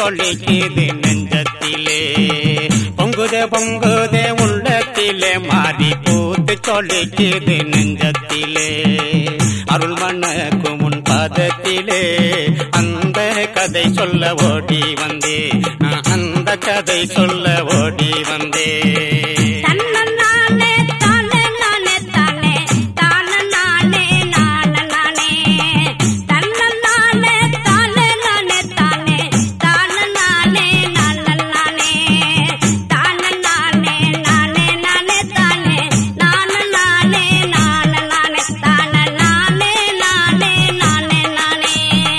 சொல்லிக்குது நெஞ்சத்திலே பொங்குதே பொங்குதே உள்ளத்திலே மாறி பூத்து சொல்லிக்குது நெஞ்சத்திலே அருள் மணக்கு முன் பாதத்திலே அந்த கதை சொல்ல ஓடி வந்தே நான் அந்த கதை சொல்ல ஓடி வந்தே தன்னன்னானே தானே நானே தானே தானன்னானே நானன்னானே தன்னன்னானே தானே நானே தானே தானன்னானே நானன்னானே தானன்னானே நானே நானே தானே நானன்னானே நானன்னானே தானன்னானே நானே நானே நானே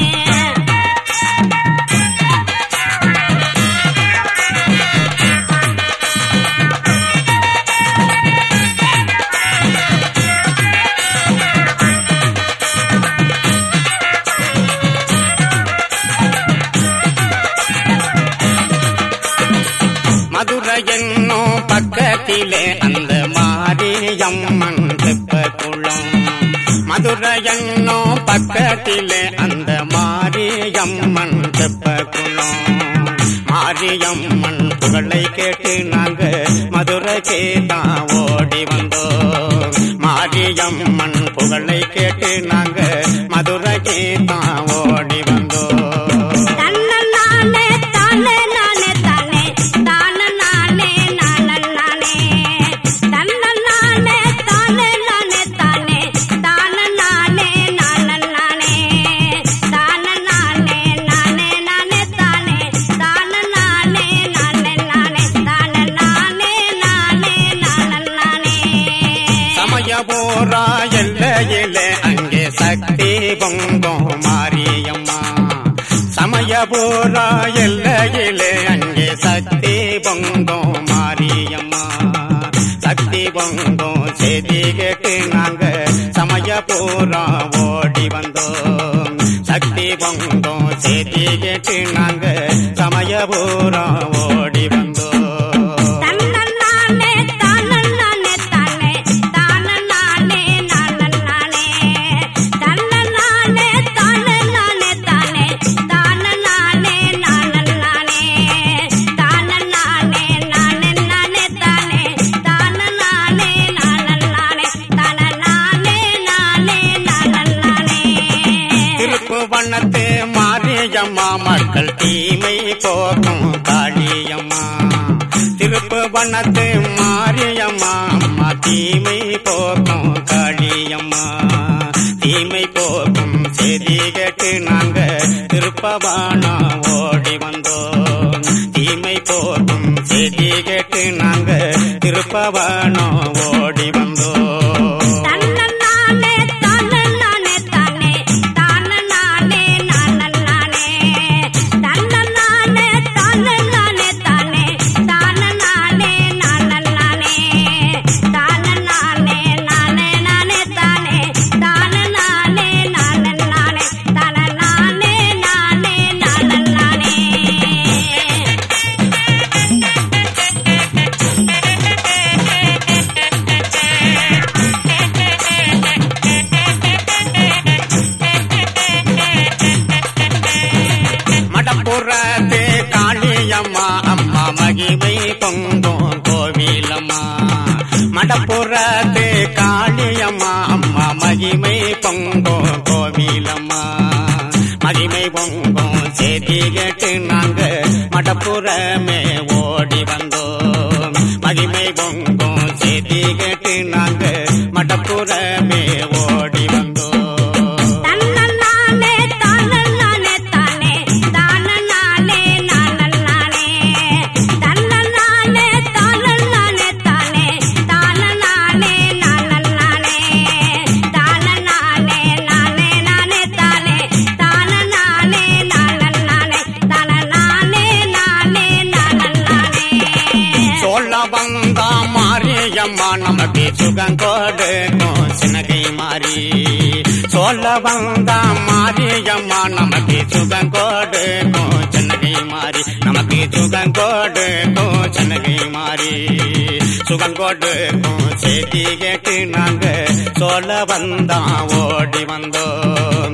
மதுரை என்னும் பக்கத்திலே அந்த மாரியம்மன் தெப்ப குளம் மதுரை என்னும் பக்கத்திலே அந்த மாரியம்மன் தெப்ப குளம் மாரியம்மன் புகழை கேட்டு நாங்க மதுரைக்கே தான் ஓடி வந்தோம் மாரியம்மன் புகழை கேட்டு நாங்க மதுரைக்கே தான் ஓடி வந்தோம் தன்னன்னானே தானே நானே தானே தானன்னானே நானன்னானே தன்னன்னானே தானே நானே தானே தானன்னானே நானன்னானே தானன்னானே நானே நானே தானே தானன்னானே நானே நானே தானன்னானே நானே நானன்னானே சமய போரா எல்லையிலே அங்கே சக்தி பொங்கும் மாரியம்மா சமய போரா எல்லையிலே அங்கே சக்தி பொங்கும் மாரியம்மா சக்தி பொங்கும் செய்தி கேட்டு நாங்க சமய போரா ஓடி வந்தோம் சக்தி பொங்கும் செய்தி கேட்டு நாங்க சமய போரா ஓடி வந்தோம் தன்னன்னானே தானன்னானே தானே தானன்னானே நானன்னானே தன்னன்னானே தானன்னானே தானே தானன்னானே நானன்னானே தானன்னானே நானன்னானே தானே தானன்னானே நானன்னானே தானன்னானே நானே நானன்னானே திருப்பு வண்ணத்து மாரியம்மா மக்கள் தீமை போக்கும் காளியம்மா திருப்பு வண்ணத்து மாரியம்மா அம்மா தீமை போக்கும் காளியம்மா தீமை போக்கும் செய்தி கேட்டு நாங்க திருப்பவானா ஓடி வந்தோம் தீமை போக்கும் செய்தி கேட்டு நாங்க திருப்பவானா ஓடி வந்தோம் தன்னன்னானே தானன்னானே தானே தானன்னானே நானன்னானே தன்னன்னானே தானன்னானே தானே தானன்னானே நானன்னானே தானன்னானே நானே நானே தானே தானன்னானே நானன்னானே தானன்னானே நானே நானன்னானே மடப்புறத்து காளியம்மா அம்மா மகிமை பொங்கும் கோவிலம்மா மடப்புறத்து காளியம்மா அம்மா மகிமை பொங்கும் கோவிலம்மா மகிமை பொங்கும் செய்தி கேட்டு நாங்க மடப்புறமே ஓடி வந்தோம் மகிமை பொங்கும் செய்தி கேட்டு நாங்க மடப்புறமே ஓடி வந்தோம் தன்னன்னானே தானன்னானே தானே தானன்னானே நானன்னானே தன்னன்னானே தானன்னானே தானே தானன்னானே நானன்னானே தானன்னானே நானே நானே தானே தானன்னானே நானன்னானே தானன்னானே நானே நானன்னானே சொல்ல வந்தா மாரியம்மா நமக்கு சுகம் கொடுக்கும் சினகை மாறி சொல்ல வந்தா மாரியம்மா நமக்கு சுகம் கொடுக்கும் சின்னகை மாறி நமக்கு சுகம் கொடுக்கும் சின்னகை மாறி சுகம் கொடுக்கும் செய்தி கேட்டு நாங்க சொல்ல வந்தா ஓடி வந்தோம் சுகம்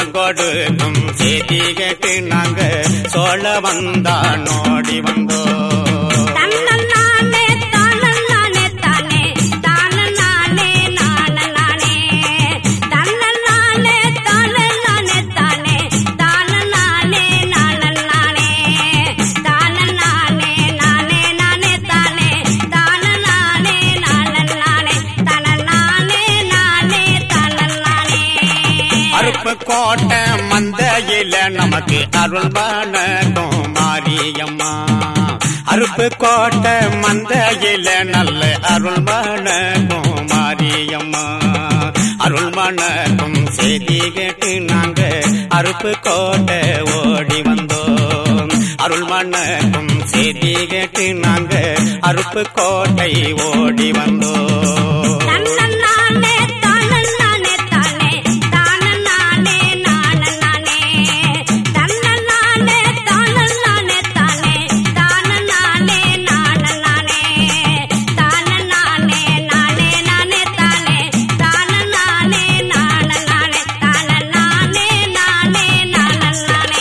சுகம் கொடுக்கும் செய்தி கேட்டு நாங்க சோழ வந்தா நோடி வந்தோம் தன்னன்னானே தானன்னானே தானே தானன்னானே நானன்னானே தன்னன்னானே தானன்னானே தானே தானன்னானே நானன்னானே தானன்னானே நானே நானே தானே தானன்னானே நானன்னானே தனநானே நானே தானன்னானே அருப்பு கோட்டை மந்தையில நமக்கு அருள் வணக்கம் மாரியம்மா அருப்பு கோட்டை மந்தையில நல்ல அருள் வணக்கம் மாரியம்மா அருள் வணக்கம் செய்தி கேட்டு நாங்க அருப்பு கோட்டை ஓடி வந்தோம் அருள் வணக்கம் செய்தி கேட்டு நாங்க அருப்பு கோட்டை ஓடி வந்தோம் தன்னன்னானே தானன்னானே தானே தானன்னானே நானன்னானே தன்னன்னானே தானன்னானே தானே தானன்னானே நானன்னானே தானன்னானே நானே நானே தானே தானன்னானே நானன்னானே தானன்னானே நானே நானன்னானே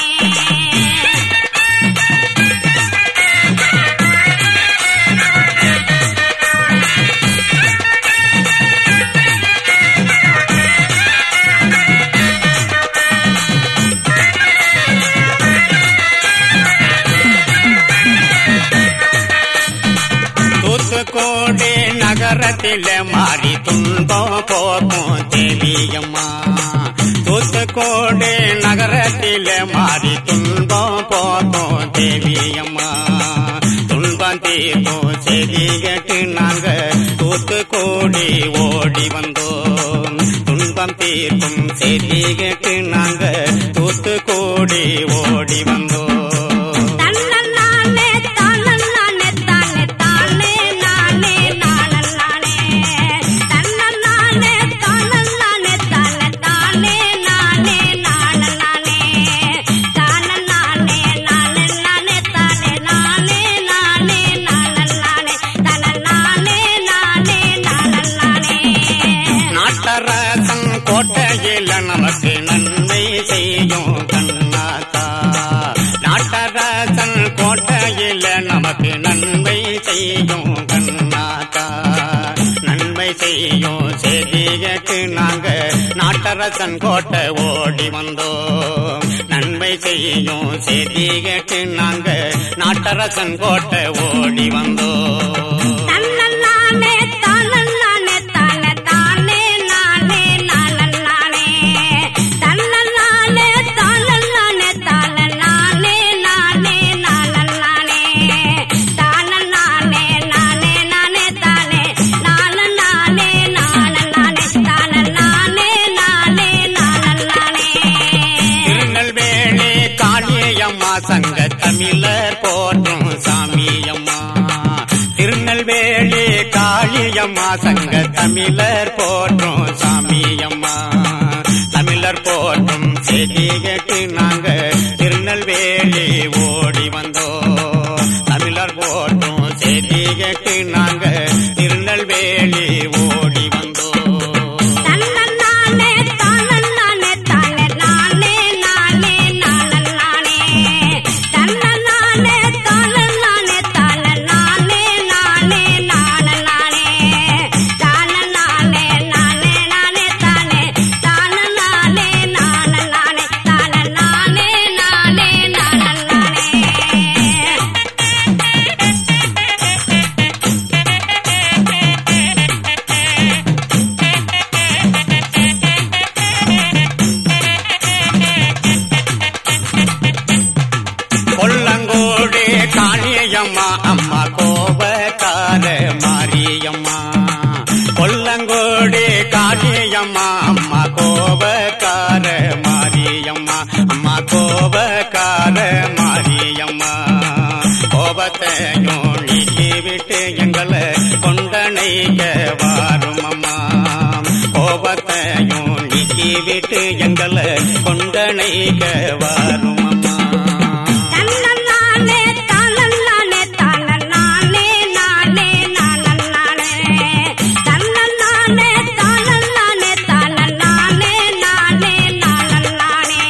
தூத்துக்கோடி நகரத்தில மாறி துன்பம் போக்கும் தேவியம்மா தூத்துக்கோடி நகரத்தில மாறி துன்பம் போக்கும் தேவியம்மா துன்பம் தீர்க்கும் செய்தி கேட்டு நாங்க தூத்துக்கோடி ஓடி வந்தோம் துன்பம் தீர்க்கும் செய்தி கேட்டு நாங்க தூத்துக்கோடி ஓடி வந்தோம் தன்னன்னானே தானன்னானே தானே தானே நானே நானன்னானே தன்னன்னானே தானன்னானே தானே தானே நானே நானன்னானே தானன்னானே நானே நானே தானே நானே நானே நானன்னானே தனநானே நானே நானன்னானே நாட்டரசன் கோட்டையில நமக்கு நன்மை செய்யும் கண்ணாத்தா நாட்டரசன் கோட்டையில நமக்கு நன்மை செய்யும் கண்ணாத்தா நன்மை செய்யும் செய்தி கேட்டு நாங்க நாட்டரசன் கோட்டை ஓடி வந்தோம் நன்மை செய்யும் செய்தி கேட்டு நாங்க நாட்டரசன் கோட்டை ஓடி வந்தோம் தன்னன்னானே தானன்னானே தானே தானே நானே நானன்னானே தன்னன்னானே தானன்னானே தானே நானே நானே நானன்னானே தானன்னானே நானே நானே தானே நானன்னானே நானன்னானே தானன்னானே நானே நானன்னானே திருநெல்வேலி காளியம்மா சங்க தமிழர் போற்றும் சாமியம்மா திருநெல்வேலி காளியம்மா சங்க தமிழர் போற்றும் சாமியம்மா தமிழர் போற்றும் செய்தி கேட்டு நாங்க திருநெல்வேலி ஓடி வந்தோம் தமிழர் போற்றும் செய்தி கேட்டு நாங்க திருநெல்வேலி ஓடி வந்தோம் தன்னன்னானே தானன்னானே தானே நானே நானே நானன்னானே தன்னன்னானே தானன்னானே தானே நானே நானே நானன்னானே தானன்னானே நானே நானே தானே தானன்னானே நானன்னானே தானன்னானே நானே நானன்னானே கொல்லங்கோடு காளியம்மா அம்மா கோபக்கார மாரியம்மா கொல்லங்கோடு காளியம்மா அம்மா கோபக்கார மாரியம்மா அம்மா கோபக்கார மாரியம்மா கோபத்தையும் நீக்கி விட்டு எங்களை கொண்டனைக்க வாரும் அம்மா கோபத்தையும் நீக்கி விட்டு எங்களை கொண்டனைக்க வாரும் அம்மா தன்னன்னானே தானன்னானே தானன்னானே நானே நானன்னானே தன்னன்னானே தானன்னானே தானன்னானே நானே நானன்னானே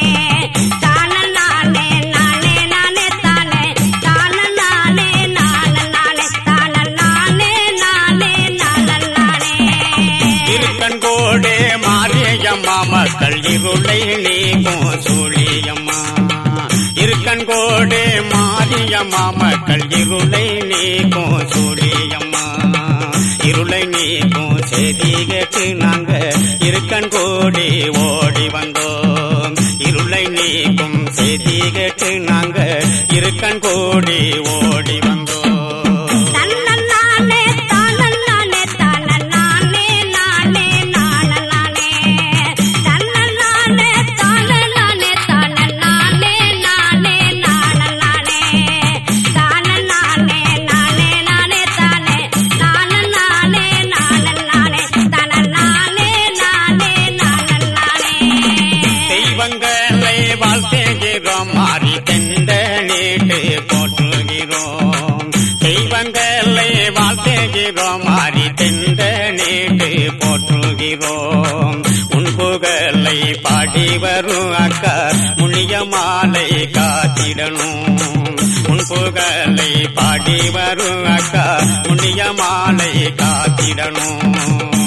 இருளை நீக்கும் சூழியம்மா இருக்கன் கோடே மாரியம்மா மக்கள் இருளை நீக்கும் சூழியம்மா இருளை நீக்கும் செய்தி கேட்டு நாங்க இருக்கன் கோடி ஓடி வந்தோம் இருளை நீக்கும் செய்தி கேட்டு நாங்க இருக்கன் கோடி ஓடி வந்தோம் தன்னன்னானே தானன்னானே தானன்னானே நானே நானன்னானே தன்னன்னானே தானன்னானே தானன்னானே நானே நானன்னானே தானன்னானே நானே நானே தானே தானன்னானே நானன்னானே தானன்னானே நானே நானன்னானே தெய்வங்களை வாழ்த்துகிறோம் மாறி தெந்த நீட்டு போற்றுகிறோம் தெய்வங்களை வாழ்த்துகிறோம் மாறி தெந்த நீட்டு போற்றுகிறோம் உன் புகழை பாடி வரும் அக்கா முனிய மாலை காத்திடணும் உன் புகழை பாடி வரும் அக்கா முனிய மாலை காத்திடணும்